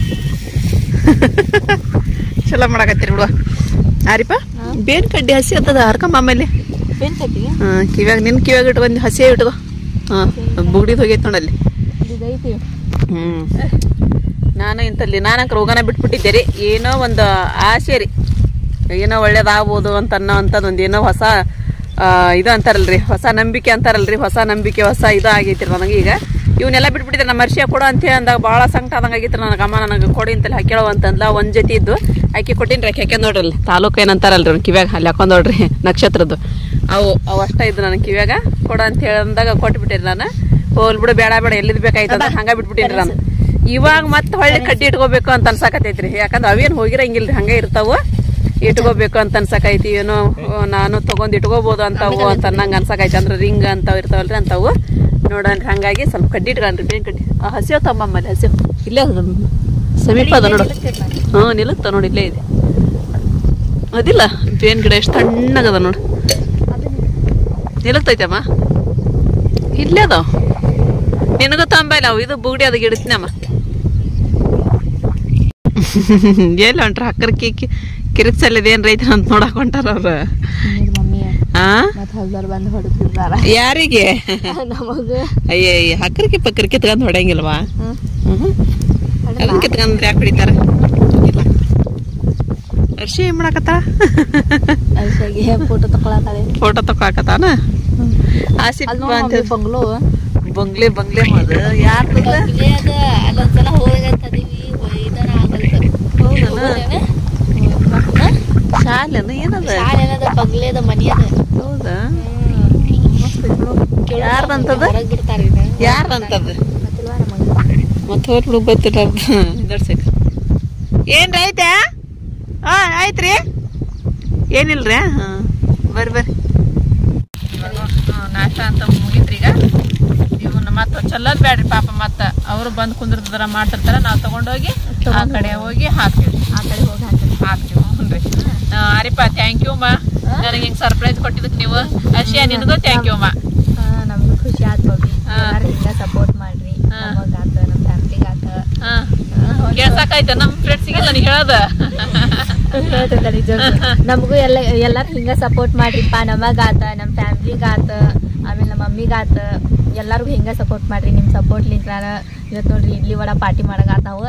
ಚಲೋ ಮಾಡಕತ್ತೀರಿ ಬಿಡುವ ಆರಿಪ ಬೇನ್ ಕಡ್ಡಿ ಹಸಿ ಅಂತದ ಹರ್ಕಂಬ ಆಮೇಲೆ ಬೇನ್ ಕಟ್ಟಿಗೆ ಹಾ ಕಿವ್ಯಾಗ ನಿನ್ ಕಿವ್ಯಾಗ ಇಟ್ಕೊಂಡ್ ಹಸಿ ಇಟ್ಕೋ ಹಾ ಬುಗ್ಡಿದ್ ಹೋಗೈತೆ ನೋಡಲ್ಲಿ ಇದೈತಿ ಹ್ಮ್ ನಾನು ಇಂತಲ್ಲಿ ನಾನಂಕ ರೋಗನ ಬಿಟ್ಬಿಟ್ಟಿದ್ದೆ ರೀ ಏನೋ ಒಂದು ಆಸೆ ರೀ ಏನೋ ಒಳ್ಳೇದಾಗ್ಬೋದು ಅಂತ ಅನ್ನೋ ಅಂಥದ್ದು ಒಂದು ಏನೋ ಹೊಸ ಆ, ಇದು ಅಂತಾರಲ್ರಿ ಹೊಸ ನಂಬಿಕೆ ಅಂತಾರಲ್ರಿ ಹೊಸ ನಂಬಿಕೆ ಹೊಸ ಇದು ಆಗೈತಿ ನನಗೆ ಈಗ ಇವನ್ನೆಲ್ಲ ಬಿಟ್ಬಿಟ್ಟಿದ್ದೆ ನಮ್ಮ ಮರ್ಷಿಯ ಕೊಡು ಅಂತ ಹೇಳಿ ಅಂದಾಗ ಭಾಳ ಸಂಕಟ ಆದಂಗೆ ಆಗಿತ್ತು ನನಗೆ ಅಮ್ಮ ನನಗೆ ಕೊಡಿ ಅಂತಲ್ಲಿ ಹಾಕ್ಯಾಳವ ಅಂತಂದ್ಲ ಒಂದು ಜೊತೆ ಇದ್ದು ಆಕಿ ಕೊಟ್ಟಿನಿ ರೀ ಹಾಕ್ಯ ನೋಡ್ರಿ ತಾಲೂಕು ಏನಂತಾರಲ್ರಿ ಅವ್ನು ಕಿವ್ಯಾಗ ಅಲ್ಲಿ ಹಾಕೊಂಡ್ ನೋಡ್ರಿ ನಕ್ಷತ್ರದ್ದು ಅವು ಅವು ಅಷ್ಟ ಇದ್ದು ನನಗೆ ಕಿವ್ಯಾಗ ಕೊಡು ಅಂತ ಹೇಳಿ ಅಂದಾಗ ಕೊಟ್ಬಿಟ್ಟಿರಿ ನಾನು ಹೋಲ್ ಬಿಡು ಬೇಡ ಬೇಡ ಎಲ್ಲಿದ್ ಬೇಕಾಯ್ತದ ಹಂಗ ಬಿಟ್ಬಿಟ್ಟಿನಿ ನಾನು ಇವಾಗ ಮತ್ತೆ ಹೊಳ್ಳಿ ಕಡ್ಡಿ ಇಟ್ಕೋಬೇಕು ಅಂತ ಅನ್ಸಕತೈತ್ರಿ ಯಾಕಂದ್ರೆ ಅವೇನ್ ಹೋಗಿರಂಗಿಲ್ರಿ ಹಂಗ ಇರ್ತಾವು ಇಟ್ಕೋಬೇಕು ಅಂತ ಅನ್ಸಕೈತಿ ಏನೋ ಓ, ನಾನು ತಗೊಂಡ್ ಇಟ್ಕೋಬಹುದು ಅಂತಾವು ಅಂತ ನಂಗೆ ಅನ್ಸಕೈತಿ ಅಂದ್ರೆ ರಿಂಗ್ ಅಂತಾವ್ ಇರ್ತಾವಲ್ರಿ ಅಂತಾವು ನೋಡನ್ರಿ ಹಂಗಾಗಿ ಸ್ವಲ್ಪ ಕಡ್ಡಿ ಇಟ್ಕೊಂಡ್ರಿ ಬೇನ್ ಕಡ್ಡಿ ಆ, ಹಸಿವ್ ತಮ್ಮಮ್ಮಲ್ಲಿ ಹಸಿವ್ ಇಲ್ಲೇ ಅದ ಸಮೀಪ ಅದ ನೋಡು ಹ್ಞೂ ನಿಲ್ಲುತ್ತ ನೋಡಿ ಇಲ್ಲೇ ಇದೆ ಅದಿಲ್ಲ ಬೇನ್ ಗಿಡ ಎಷ್ಟು ತಣ್ಣಗದ ನೋಡು ನಿಲ್ಲುತ್ತೈತಮ್ಮ ಇಲ್ಲೇ ಅದಾವ ನಿನಗೂ ತಂಬೈಲ ಅವು ಇದು ಬುಗ್ಡಿ ಅದು ಗಿಡತ್ನಮ್ಮ ಎಲ್ಲಿ ಹೊಂಟ್ರ ಹಕ್ಕರ್ ಕಿಕ್ಕಿ ಕಿರಿಕ್ಸಲ್ಲಿದೆ ಏನ್ ರೈತ ಅಂತ ನೋಡಕ್ ಹೊಂಟಾರ ಅವ್ರ ಮಮ್ಮಿ ಆ ಮತ್ ಹೊಲ್ದವ್ರು ಬಂದು ಹೊಡೆದಿದ್ದಾರ ಯಾರಿಗೆ ನಮಗ ಅಯ್ಯ ಹಕ್ಕರ್ಕಿ ಪಕ್ಕರ್ ಕಿತ್ಕೊಂಡ್ ಹೊಡೆಯಂಗಿಲ್ವಾ ಹ್ಮ್. ಹ್ಮ್ ಅದನ್ನ ಕಿತ್ಕೊಂಡ್ರೆ ಯಾಕೆ ಹೊಡಿತಾರ ಇಲ್ಲ ಅರ್ಶಿ ಏನ್ ಮಾಡಕತ್ತ ಅಲ್ಸಾಗಿ ಫೋಟೋ ತಕೊಳತಾಳೆ ಫೋಟೋ ತಕೊಳಕತ್ತಾನ ಆಸಿಫ್ ಅಲ್ಲಿ ಅಂತ ನೋಡಿ ಬಂಗ್ಲೋ ಬಂಗ್ಲೆ ಬಂಗ್ಲೆ ಮಾದ ಯಾರ್ದ ಬಂಗ್ಲೆ ಅದ ಅಲ್ಲೊಂದ್ಸಲ ಹೋಗಂತದೀವಿ ಇದರ ಆಗಲ್ತ ಶಾಲೆನ ಏನದ ಶಾಲೆ ಏನದ ಬಂಗ್ಲೆ ಅದ ಮನಿ ಅದ ಹೌದಾ ಯಾರ್ದಂತದ? ಹೊರಗ್ ಬಿಡ್ತಾರ ಯಾರ್ದಂತದ ಗೊತ್ತಿಲ್ವಾ ನಮಗ ಮತ್ತೆ ಹೋಗ್ಬಿಡು ಬತ್ತಿರ ನಡ್ಸಕ್ ಏನ್ ಆಯ್ತಾ ಹಾ ಆಯ್ತ್ರಿ ಏನಿಲ್ರಿ ಹಾ ಬರ್ರಿ ಬರ್ರಿ ನಾಷ್ಟ ಅಂತ ಮುಗಿತ್ರಿ ಈಗ ಇವನ್ನ ಮತ್ತೆ ಚಲ್ಲೋದ್ ಬ್ಯಾಡ್ರಿ ಪಾಪ ಮತ್ತ ಅವರು ಬಂದ್ ಕುಂದಿರ್ತಾರ ಮಾಡ್ತಿರ್ತಾರ ನಾವ್ ತಗೊಂಡೋಗಿ ಆ ಕಡೆ ಹೋಗಿ ಹಾಕ್ತೀವಿ ಆ ಕಡೆ ಹೋಗಿ ಹಾಕ್ತಾರೆ ಹಾಕ್ತೀವಿ ಹ್ಞೂನ್ರಿ ಆ, ಅರಿಪ ಥ್ಯಾಂಕ್ ಯು ಮಾ ನನಗೆ ಹಿಂಗ್ ಸರ್ಪ್ರೈಸ್ ಕೊಟ್ಟಿದ್ದಕ್ಕೆ ನೀವು ಅಶಿಯಾ ನಿನಗೂ ಥ್ಯಾಂಕ್ ಯು ಮಾ ಹಾ, ನಮ್ಗೂ ಖುಷಿ ಆತ್ ಬಾಬಿ ಹಾ. ಎಲ್ಲಾರು ಹಿಂಗ ಸಪೋರ್ಟ್ ಮಾಡ್ರಿ ಹಾ. ನಮಗ ಆತ ನಮ್ ಫ್ಯಾಮಿಲಿಗ ಆತ ಹಾ ಕೇಳ್ಸಾಕಾಯ್ತ ನಮ್ಮ ಫ್ರೆಂಡ್ಸಿಗೆ ನನಗೆ ಹೇಳೋದ ಹೇಳ್ತಿರ್ತಾರೆ ನಮಗೂ ಎಲ್ಲ ಎಲ್ಲಾರು ಹಿಂಗ ಸಪೋರ್ಟ್ ಮಾಡ್ರಿಪ್ಪ ನಮಗ ಆತ ನಮ್ ಫ್ಯಾಮಿಲಿಗ ಆತ ಆಮೇಲೆ ನಮ್ಮ ಮಮ್ಮಿಗ ಆತ ಎಲ್ಲಾರ್ಗು ಹಿಂಗ ಸಪೋರ್ಟ್ ಮಾಡ್ರಿ ನಿಮ್ ಸಪೋರ್ಟ್ ಲಿಂಕ್ ನಾನು ಇವತ್ತು ನೋಡ್ರಿ ಇಡ್ಲಿ ವಡ ಪಾರ್ಟಿ ಮಾಡಕ್ ಆತಾವ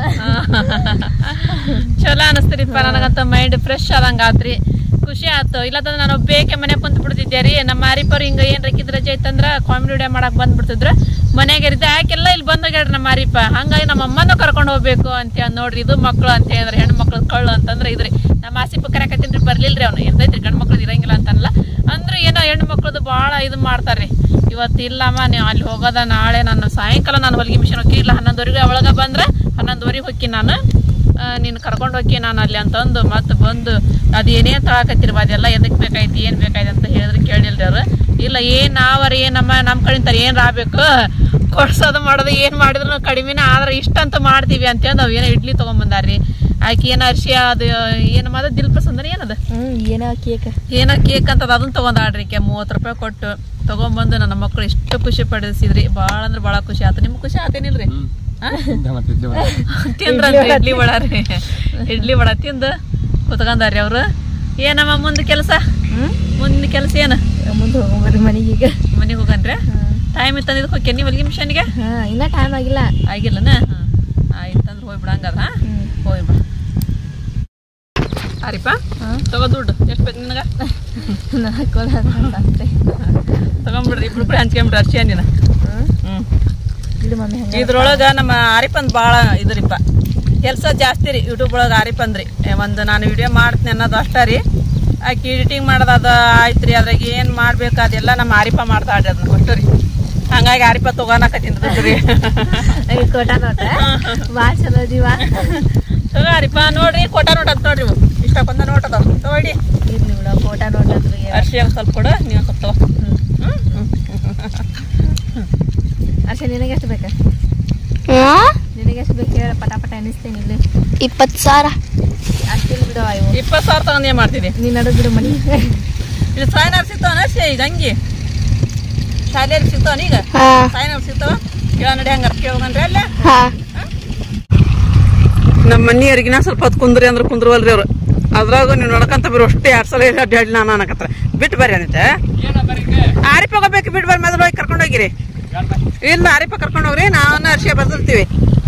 ಚಲೋ ಅನಸ್ತರಿಪ್ಪ ನನಗಂತ ಮೈಂಡ್ ಫ್ರೆಶ್ ಆದಂಗ ಆತ್ರಿ ಖುಷಿ ಆತು ಇಲ್ಲದಂದ್ರೆ ನಾನು ಬೇಕೆ ಮನೆ ಕುಂತ ಬಿಡ್ತಿದ್ದೆ ರೀ ನಮ್ಮ ಮಾರಿಪರ್ ಹಿಂಗ ಏನ್ ರಕ್ಕಿದ್ ರಜೆ ಐತಂದ್ರ ಕಾಮಿಡಿ ವಿಡಿಯೋ ಮಾಡಕ್ ಬಂದ್ಬಿಡ್ತಿದ್ರು ಮನೆಗೆ ಇರಿದ್ದೆ ಯಾಕೆಲ್ಲ ಇಲ್ಲಿ ಬಂದೋಗ್ಯಾಡ್ರಿ ನಮ್ಮ ಮಾರಿಪ ಹಂಗಾಗಿ ನಮ್ಮ ಅಮ್ಮನೂ ಕರ್ಕೊಂಡು ಹೋಗ್ಬೇಕು ಅಂತ ಹೇಳಿ ನೋಡ್ರಿ ಇದು ಮಕ್ಳು ಅಂತ ಹೇಳಿದ್ರೆ ಹೆಣ್ಣು ಮಕ್ಳು ಕಳ್ಳು ಅಂತಂದ್ರೆ ಇದ್ರಿ ನಮ್ಮ ಆಸಿಪ ಕರೆಕತ್ತೀನ್ರಿ ಬರ್ಲಿಲ್ರಿ ಅವ್ನು ಇರ್ತೈತ್ರಿ ಗಂಡು ಮಕ್ಳದ್ದು ಇರಂಗಿಲ್ಲ ಅಂತಲ್ಲ ಅಂದ್ರೆ ಏನೋ ಹೆಣ್ಣು ಮಕ್ಳದ್ದು ಭಾಳ ಇದು ಮಾಡ್ತಾರ್ರಿ ಇವತ್ತು ಇಲ್ಲಮ್ಮ ನೀವು ಅಲ್ಲಿ ಹೋಗೋದ ನಾಳೆ ನಾನು ಸಾಯಂಕಾಲ ನಾನು ಹೊಲಿಗೆ ಮಿಷನ್ ಹೋಗಿ ಇಲ್ಲ ಹನ್ನೊಂದುವರೆಗೆ ಒಳಗೆ ಬಂದ್ರೆ ಹನ್ನೊಂದುವರೆಗೆ ಹೋಗಿ ನಾನು ಆ, ನೀನು ಕರ್ಕೊಂಡು ಹೋಗಿ ನಾನು ಅಲ್ಲಿ ಅಂತಂದು ಮತ್ತೆ ಬಂದು ಅದು ಏನೇನು ತಗೊಳಕತ್ತಿರ್ಬ ಅದೆಲ್ಲ ಎದಕ್ಕೆ ಬೇಕಾಯ್ತು ಏನು ಬೇಕಾಯ್ತು ಅಂತ ಹೇಳಿದ್ರೆ ಕೇಳಿಲ್ರಿ ಅವ್ರು ಇಲ್ಲ ಏನು ನಾವರ ಏನಮ್ಮ ನಮ್ಮ ಕಡೆಯಿಂದ ಏನು ಆಗ್ಬೇಕು ಕೊಡ್ಸೋದು ಮಾಡೋದು ಏನು ಮಾಡಿದ್ರು ಕಡಿಮೆನೇ ಆದ್ರೆ ಇಷ್ಟಂತ ಮಾಡ್ತೀವಿ ಅಂತೇಳಿ ನಾವು ಏನೋ ಇಡ್ಲಿ ತೊಗೊಂಬಂದಾರ್ರಿ ಆಕೆ ಏನೋ ಅರ್ಶಿ ಅದು ಏನು ಮಾದ ದಿಲ್ ಪಸಂದನ ಏನದ ಹ್ಮ್ ಏನೋ ಕೇಕ್ ಏನೋ ಕೇಕ್ ಅಂತದ ಅದನ್ನ ತಗೊಂಡಾಡ್ರಿ ಕೆ ಮೂವತ್ತು ರೂಪಾಯಿ ಕೊಟ್ಟು ತಗೊಂಬಂದು ನನ್ನ ಮಕ್ಕಳು ಎಷ್ಟು ಖುಷಿ ಪಡಿಸಿದ್ರಿ ಭಾಳ ಅಂದ್ರೆ ಭಾಳ ಖುಷಿ ಆಯ್ತು ನಿಮ್ಗೆ ಖುಷಿ ಆತೇನಿಲ್ರಿ ತಿಂದ್ರಂತ ಇಡ್ಲಿ ವಡ ರೀ ಇಡ್ಲಿ ವಡ ತಿಂದು ಕುತ್ಕೊಂಡಾರ್ರಿ ಅವ್ರು ಏನಮ್ಮ ಮುಂದೆ ಕೆಲಸ ಮುಂದಿನ ಕೆಲಸ ಏನು ಮುಂದೆ ಹೋಗ್ಬರ್ರಿ ಮನೆಗೆ ಈಗ ಮನೆಗೆ ಹೋಗನ್ರಿ ಟೈಮ್ ಇತ್ತಂದ್ರೆ ಇದಕ್ಕೆ ಹೋಗ್ಯ ನೀವು ಹೊಲಿಗೆ ಮಿಷನ್ಗೆ ಹಾ ಇನ್ನ ಟೈಮ್ ಆಗಿಲ್ಲ ಆಗಿಲ್ಲನ ಆಯ್ತಂದ್ರೆ ಹೋಗಿ ಬಿಡಂಗದ ಹ್ಮ್. ಹೋಗಿ ಬಿಡ ಅರಿಪ ತಗೋ ದುಡ್ಡು ಎಷ್ಟು ಬೇಕು ನಿನಗೆ ಹಾಕೋಲ್ಲ ಅಷ್ಟೇ ತಗೊಂಬಿಡ್ರಿ ಇಬ್ರು ಕೂಡ ಹಂಚ್ಕೊಂಬಿಡ್ರಿ ಅರ್ಶಿ ನೀನು ಹ್ಞೂ ಬಿಡು ಮಮ್ಮಿ ಹಂಗ ಇದ್ರೊಳಗ ನಮ್ಮ ಆರಿಪಂದ್ ಭಾಳ ಇದ್ರಿಪ್ಪ ಕೆಲಸ ಜಾಸ್ತಿ ರೀ ಯೂಟ್ಯೂಬ್ ಒಳಗೆ ಆರಿಪಂದ್ರಿ ಒಂದು ನಾನು ವಿಡಿಯೋ ಮಾಡ್ತೀನಿ ಅನ್ನೋದು ಅಷ್ಟೇ ರೀ ಆಕಿ ಎಡಿಟಿಂಗ್ ಮಾಡೋದು ಅದು ಆಯ್ತು ರೀ ಅದ್ರಾಗ ಏನು ಮಾಡ್ಬೇಕು ಅದೆಲ್ಲ ನಮ್ಮ ಆರಿಪ ಮಾಡ್ತಾಳ್ರಿ ಅದನ್ನ ಅಷ್ಟು ರೀ ಹಂಗಾಗಿ ಆರಿಪ ತಗೋನಕತ್ತೀನಿ ದುಡ್ಡು ರೀ ಕೋಟ ನೋಟ ಭಾಳ ಚಲೋ ಅದೀವ ತಗೋ ಆರಿಪ ನೋಡ್ರಿ ಕೋಟ ನೋಟ್ ಅಂತ ನೋಡ್ರಿ ಇವು. ಇಷ್ಟಕ್ಕೊಂದ ನೋಟ್ ಅದಾವ ತಗೊಳ್ಳಿ ಇರ್ಲಿ ಬಿಡು ಕೋಟ ನೋಟ ಅರ್ಶಿಯಾಗ ಸ್ವಲ್ಪ ಕೊಡು ನೀವು ಸ್ವಲ್ಪ ತಗೋ ಅರ್ಷ ನಿನಗೆ ಎಷ್ಟು ಬೇಕಾ ನಿನಗೆ ಎಷ್ಟು ಬೇಕು ಹೇಳ ಪಟ ಪಟ ಎನಿಸ್ತೇನೆ ಇಲ್ಲಿ ಇಪ್ಪತ್ತು ಸಾವಿರ ಅಷ್ಟಿಲ್ಲ ಬಿಡು ಇವು ಇಪ್ಪತ್ತು ಸಾವಿರ ತಗೊಂಡು ಏನು ಮಾಡ್ತೀನಿ ನೀನ್ ನಡು ಬಿಡು ಮನಿ ಇದು ಸಾಯ್ನಾರ್ ಸಿಗ್ತಾವ ನರ್ಸಿ ಈಗ ಹಂಗೆ ಶಾಲೆಯಲ್ಲಿ ಸಿಗ್ತಾವನ ಈಗ ಹಾ ಸಾಯ್ನಾರ್ ಸಿಗ್ತಾವ ಕೇಳ ನಡಿ ಹಂಗಾರ ಕೇಳ್ಕೊಂಡ್ರಿ ಅಲ್ಲೇ ಹಾ ನಮ್ಮ ಮನೆಯವ್ರಿಗಿನ ಸ್ವಲ್ಪ ಹೊತ್ತು ಕುಂದ್ರಿ ಅಂದ್ರೆ ಕುಂದ್ರವಲ್ರಿ ಅವ್ರು ಅದ್ರಾಗ ನೀವು ನಡ್ಕಂತ ಬರೋ ಅಷ್ಟೇ ಎರಡು ಸಲ ಅಡ್ಡಾಡಿ ನಾನು ಅನ್ನಕತ್ರ ಬಿಟ್ಟು ಬರ್ರಿ ಅಂತೆ ಆರಿಪ ಹೋಗ್ಬೇಕು ಬಿಟ್ಟು ಬರ್ರಿ ಮೊದಲು ಹೋಗಿ ಕರ್ಕೊಂಡು ಹೋಗಿರಿ ಇಲ್ಲ ಆರಿಪ ಕರ್ಕೊಂಡು ಹೋಗ್ರಿ ನಾವನ್ನ ಅರ್ಶಿಯ ಬರ್ದಿರ್ತೀವಿ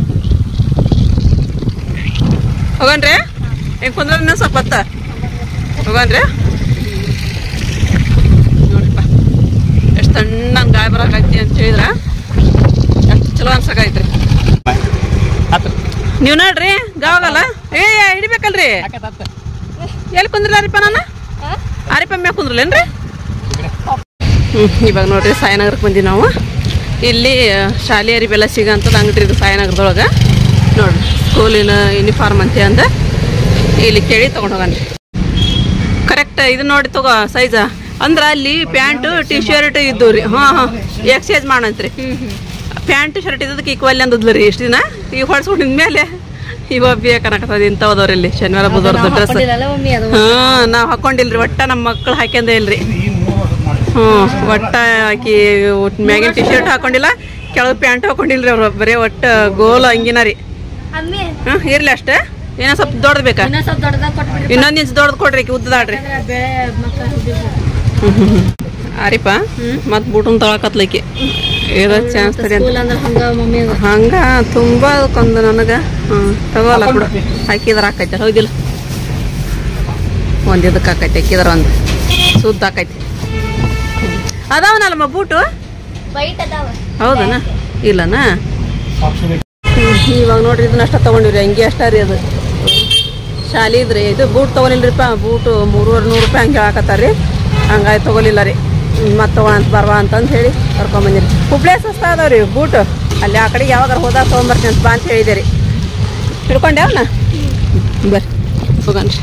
ಹೋಗನ್ರಿ ಹೆಂಗ್ ಕುಂದ್ರ ಇನ್ನೂ ಸ್ವಲ್ಪ ಹೊತ್ತ ಹೋಗನ್ರಿ ನೋಡಿಪ್ಪ ಎಷ್ಟು ತಣ್ಣನ ಗಾಯ ಬರಕೈತಿ ಅಂತ ಹೇಳಿದ್ರ ಎಷ್ಟು ಚಲೋ ಅನ್ಸಕೈತ್ರಿ ನೀವು ನೋಡ್ರಿ ಗಾವಾಗಲ್ಲ ಏ ಹಿಡಿಬೇಕಲ್ರಿ ಎಲ್ಲಿ ಕುಂದ್ರಲಾರಿಪ್ಪ ನಾನು ಆರಿಪ ಮ್ಯಾಗ ಕುಂದ್ರಲೇನ್ರಿ ಹ್ಞೂ ಇವಾಗ ನೋಡ್ರಿ ಸಾಯಿನಗರಕ್ಕೆ ಬಂದೀವಿ ನಾವು ಇಲ್ಲಿ ಶಾಲೆ ಅರಿಬೆಲ್ಲ ಸಿಗೋಂಥದ್ದು ಅಂಗಡಿ ಇದು ಸಾಯಿನಗರದೊಳಗೆ ನೋಡ್ರಿ ಸ್ಕೂಲಿನ ಯೂನಿಫಾರ್ಮ್ ಅಂತ ಅಂದ ಇಲ್ಲಿ ಕೇಳಿ ತೊಗೊಂಡು ಹೋಗನ್ರಿ ಕರೆಕ್ಟ್ ಇದು ನೋಡಿ ತಗೋ ಸೈಜ ಅಂದ್ರೆ ಅಲ್ಲಿ ಪ್ಯಾಂಟು ಟಿ ಶರ್ಟ್ ಇದ್ದು ರೀ ಹಾಂ ಹಾಂ ಎಕ್ಸೈಸ್ ಮಾಡಂತ್ರಿ ಪ್ಯಾಂಟ್ ಶರ್ಟ್ ಇದ್ದದಕ್ಕೆ ಈಕ್ವಲ್ ಅಂದದ್ಲು ರೀ ಇಷ್ಟು ದಿನ ಈಗ ಹೊಡ್ಸ್ಕೊಂಡಿದ ಮೇಲೆ ಇವಾಗ ಬೇಕನ್ನಕತ್ತದ ಇಂಥವದವ್ರಿ ಇಲ್ಲಿ ಶನಿವಾರ ಬುಧವಾರದ ಡ್ರೆಸ್ ಹಾಕೊಂಡಿರಲ್ಲ ಮಮ್ಮಿ ಅದು ಹಾ ನಾವ್ ಹಾಕೊಂಡಿಲ್ರಿ ಒಟ್ಟ ನಮ್ಮ ಮಕ್ಳು ಹಾಕ್ಯಂದೇ ಇಲ್ರಿ ಹ್ಮ್ ಒಟ್ಟ ಆಕಿ ಮ್ಯಾಗಿನ ಟಿ ಶರ್ಟ್ ಹಾಕೊಂಡಿಲ್ಲ ಕೆಳಗೆ ಪ್ಯಾಂಟ್ ಹಾಕೊಂಡಿಲ್ರಿ ಅವ್ರು ಬರೀ ಒಟ್ಟ ಗೋಲ್ ಅಂಗಿನ ರೀ ಅಮ್ಮಿ ಹ್ಮ್ ಇರ್ಲಿ ಅಷ್ಟೇ ಏನೋ ಸ್ವಲ್ಪ ದೊಡ್ಡದು ಬೇಕಾ ಇನ್ನೂ ಸ್ವಲ್ಪ ದೊಡ್ಡದಾಗ ಕೊಟ್ಬಿಡ್ರಿ ಇನ್ನೊಂದ್ ಇಂಚ್ ದೊಡ್ಡದು ಕೊಡ್ರಿ ಆಕಿ ಉದ್ದದಾಡ್ರಿ ಬೆಳೆ ಮಕ್ಕಳು ಆರಿಪ ಮತ್ ಬೂಟನ್ ತಗೊಳಕತ್ಲೈಕಿ ಇರೋ ಚಾನ್ಸ್ ತಡಿ ಅಂತ ಸ್ಕೂಲ್ ಅಂದ್ರೆ ಹಂಗ ಮಮ್ಮಿ ಅದು ಹಂಗ ತುಂಬಾ ಕೊಂದು ನನಗ ಹ್ಮ್ ತಗೋಲ್ಲ ಬಿಡು ಹಾಕಿದ್ರ ಹಾಕೈತೆ ಹೌದಿಲ್ಲ ಒಂದ್ ಇದಕ್ಕೆ ಹಾಕೈತೆ ಹಾಕಿದ್ರ ಒಂದು ಸುದ್ದ ಹಾಕೈತಿ ಅದಾವನಲ್ಲಮ್ಮ ಬೂಟು ವೈಟ್ ಅದಾವ ಹೌದನ ಇಲ್ಲನ ಇವಾಗ ನೋಡ್ರಿ ಇದನ್ನ ಅಷ್ಟ ತಗೊಂಡಿವ್ರಿ ಹಂಗೆ ಅಷ್ಟ ರೀ ಅದು ಶಾಲಿ ಇದ್ರಿ ಇದು ಬೂಟ್ ತಗೊಲಿಲ್ರಿಪ್ಪ ಬೂಟು ಮೂರುವರೆ ನೂರು ರೂಪಾಯಿ ಹಂಗೆ ಹಾಕತ್ತಾರ್ರಿ ಹಂಗಾಗಿ ತಗೊಲಿಲ್ಲ ರೀ ಮತ್ತೆ ತಗೊಳಂತ ಬರ್ವಾ ಅಂತಂದು ಹೇಳಿ ಕರ್ಕೊಂಬಂದಿರಿ ಹುಬ್ಳೆ ಸಸ್ತ ಅದಾವ್ರಿ ಬೂಟ್ ಅಲ್ಲಿ ಆ ಕಡೆಗೆ ಯಾವಾಗ ಹೋದಾಗ ತೊಗೊಂಬರ್ತೀನಿ ಅಂತ ಬಾ ಅಂತ ಹೇಳಿದೆ ರೀ ಹಿಡ್ಕೊಂಡೆ ಅವನ ಬರ್ರಿ ಹೋಗನ್ರಿ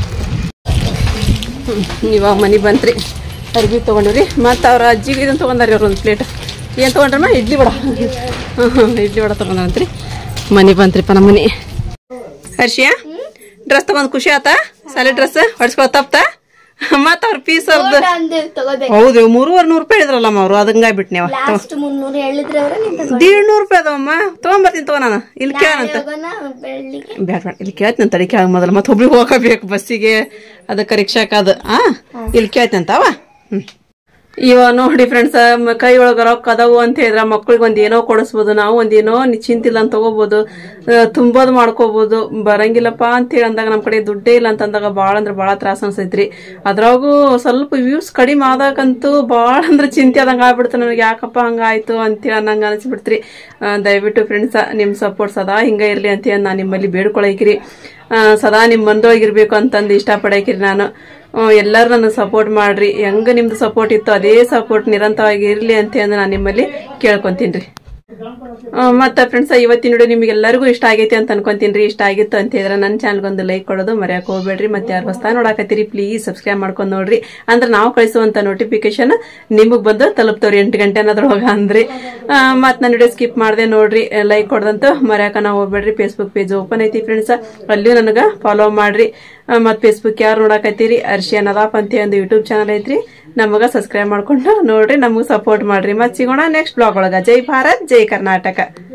ಹ್ಮ್, ಇವಾಗ ಮನೆಗೆ ಬಂತ್ರಿ ಅರ್ಬಿ ತೊಗೊಂಡ್ರಿ ಮತ್ತು ಅವ್ರ ಅಜ್ಜಿಗೆ ಇದನ್ನು ತೊಗೊಂಡಾರಿ ಅವ್ರು ಒಂದು ಪ್ಲೇಟ್ ಏನು ತೊಗೊಂಡ್ರಮ್ಮ ಇಡ್ಲಿ ವಡ ಹ್ಮ್, ಹ್ಮ್, ಇಡ್ಲಿ ವಡ ತೊಗೊಂಡ್ರಂತ್ರಿ ಮನೆ ಬಂತ್ರಿಪ್ಪ ನಮ್ಮ ಮನೆ ಹರ್ಷಿಯಾ ಡ್ರೆಸ್ ತಗೊಂಡ್ ಖುಷಿ ಆತ ಸಾಲಿ ಡ್ರೆಸ್ ಹೊಡ್ಸ್ಕೊಳ ತಪ್ತ ಮತ್ತ ಅವ್ರ ಪೀಸ್ ಅವ್ರದ್ದು ಅಂದೆ ತಗೋಬೇಕು ಹೌದು ಮೂರುವರೆ ನೂರು ರೂಪಾಯಿ ಹೇಳಿದ್ರಲ್ಲಮ್ಮ ಅವ್ರು ಅದನ್ನ ಬಿಟ್ನಿ ಅವ ಲಾಸ್ಟ್ ಮುನ್ನೂರು ಹೇಳಿದ್ರೆ ಅವ್ರ ನಿಂತ ದೀಡ್ ನೂರು ರೂಪಾಯಿ ಅದಾವಮ್ಮ ತಗೊಂಬರ್ತೀನಿ ತಗೋ ನಾನು ಇಲ್ಲಿ ಕೇಳಂತ ಬೆಳ್ಳಿಗೆ ಬ್ಯಾಡ ಬ್ಯಾಡ ಇಲ್ಲಿ ಕೇಳ್ತೀನಿ ತಡಿ ಕೇಳ ಮೊದಲು ಮತ್ತೆ ಒಬ್ರಿಗೆ ಹೋಗಬೇಕು ಬಸ್ಸಿಗೆ ಅದಕ್ಕೆ ರಿಕ್ಷಾಕ್ ಅದು ಆ ಇಲ್ಲಿ ಕೇಳ್ತೀನಿ ಅಂತ ಅವ ಹ್ಮ್ ಇವ ನೋಡಿ ಫ್ರೆಂಡ್ಸ್ ಕೈ ಒಳಗ ರೊಕ್ಕ ಅದಾವು ಅಂತ ಹೇಳಿದ್ರ ಮಕ್ಳಿಗೆ ಒಂದ್ ಏನೋ ಕೊಡಿಸ್ಬೋದು ನಾವು ಒಂದ್ ಏನೋ ನಿಶ್ಚಿಂತಿಲ್ಲ ಅಂತ ತಗೋಬಹುದು ತುಂಬೋದು ಮಾಡ್ಕೋಬಹುದು ಬರಂಗಿಲ್ಲಪ್ಪ ಅಂತ ಹೇಳಿ ಅಂದಾಗ ನಮ್ ಕಡೆ ದುಡ್ಡೇ ಇಲ್ಲ ಅಂತ ಅಂದಾಗ ಬಾಳ ಅಂದ್ರೆ ಬಾಳ ತ್ರಾಸ ಅನ್ಸೈತ್ರಿ ಅದ್ರಾಗೂ ಸ್ವಲ್ಪ ವ್ಯೂಸ್ ಕಡಿಮೆ ಆದಾಗಂತೂ ಬಾಳ ಅಂದ್ರೆ ಚಿಂತೆ ಆದಂಗ ಆಗ್ಬಿಡ್ತು ನನಗೆ ಯಾಕಪ್ಪ ಹಂಗಾಯ್ತು ಅಂತೇಳಿ ಅನ್ನಂಗ ಅನಿಸ್ಬಿಡ್ತ್ರಿ ಆ, ದಯವಿಟ್ಟು ಫ್ರೆಂಡ್ಸ್ ನಿಮ್ ಸಪೋರ್ಟ್ ಸದಾ ಹಿಂಗ ಇರ್ಲಿ ಅಂತ ಹೇಳಿ ನಾನು ನಿಮ್ಮಲ್ಲಿ ಬೇಡ್ಕೊಳಕಿರಿ ಸದಾ ನಿಮ್ ಮನದೊಳಗಿರ್ಬೇಕು ಅಂತಂದು ಇಷ್ಟಪಡಕಿರಿ ನಾನು ಎಲ್ಲರೂ ನನಗೆ ಸಪೋರ್ಟ್ ಮಾಡ್ರಿ ಹೆಂಗ ನಿಮ್ದು ಸಪೋರ್ಟ್ ಇತ್ತು ಅದೇ ಸಪೋರ್ಟ್ ನಿರಂತರವಾಗಿ ಇರ್ಲಿ ಅಂತ ಹೇಳಿ ನಾನು ನಿಮ್ಮಲ್ಲಿ ಕೇಳ್ಕೊಂತೀನಿ ಮತ್ತೆ ಫ್ರೆಂಡ್ಸ್ ಇವತ್ತಿನ ವಿಡಿಯೋ ನಿಮ್ಗೆ ಎಲ್ಲರಿಗೂ ಇಷ್ಟ ಆಗೈತಿ ಅಂತ ಅನ್ಕೊಂತೀನಿ ಇಷ್ಟ ಆಗಿತ್ತು ಅಂತ ಹೇಳಿದ್ರೆ ನನ್ನ ಚಾನಲ್ಗೆ ಒಂದು ಲೈಕ್ ಕೊಡೋದು ಮರ್ಯಾಕ ಹೋಗ್ಬೇಡ್ರಿ ಮತ್ತೆ ಯಾರು ಹೊಸ ನೋಡಾಕತ್ತೀರಿ ಪ್ಲೀಸ್ ಸಬ್ಸ್ಕ್ರೈಬ್ ಮಾಡ್ಕೊಂಡು ನೋಡ್ರಿ ಅಂದ್ರೆ ನಾವು ಕಳಿಸುವಂತ ನೋಟಿಫಿಕೇಶನ್ ನಿಮಗ್ ಬಂದು ತಲುಪ್ತವ್ರಿ ಎಂಟು ಗಂಟೆ ಅನ್ನೋದ್ರೊಳಗ ಅಂದ್ರಿ ಮತ್ತೆ ನನ್ನ ವಿಡಿಯೋ ಸ್ಕಿಪ್ ಮಾಡದೆ ನೋಡ್ರಿ ಲೈಕ್ ಕೊಡ್ದಂತ ಮರ್ಯಾಕ ನಾವು ಹೋಗ್ಬೇಡ್ರಿ ಫೇಸ್ಬುಕ್ ಪೇಜ್ ಓಪನ್ ಐತಿ ಫ್ರೆಂಡ್ಸ್ ಅಲ್ಲಿಯೂ ನನಗೆ ಫಾಲೋ ಮಾಡ್ರಿ ಮತ್ತು ಫೇಸ್ಬುಕ್ ಯಾರು ನೋಡಾಕತ್ತೀರಿ ಅರ್ಶಿಯನ್ ಅದಾಪ್ ಅಂತ ಒಂದು ಯೂಟ್ಯೂಬ್ ಚಾನಲ್ ಐತ್ರಿ ನಮಗ ಸಬ್ಸ್ಕ್ರೈಬ್ ಮಾಡ್ಕೊಂಡು ನೋಡ್ರಿ ನಮಗ್ ಸಪೋರ್ಟ್ ಮಾಡ್ರಿ ಮತ್ತೆ ಸಿಗೋಣ ನೆಕ್ಸ್ಟ್ ಬ್ಲಾಗ್ ಒಳಗ ಜೈ ಭಾರತ್ ಜೈ ಕರ್ನಾಟಕ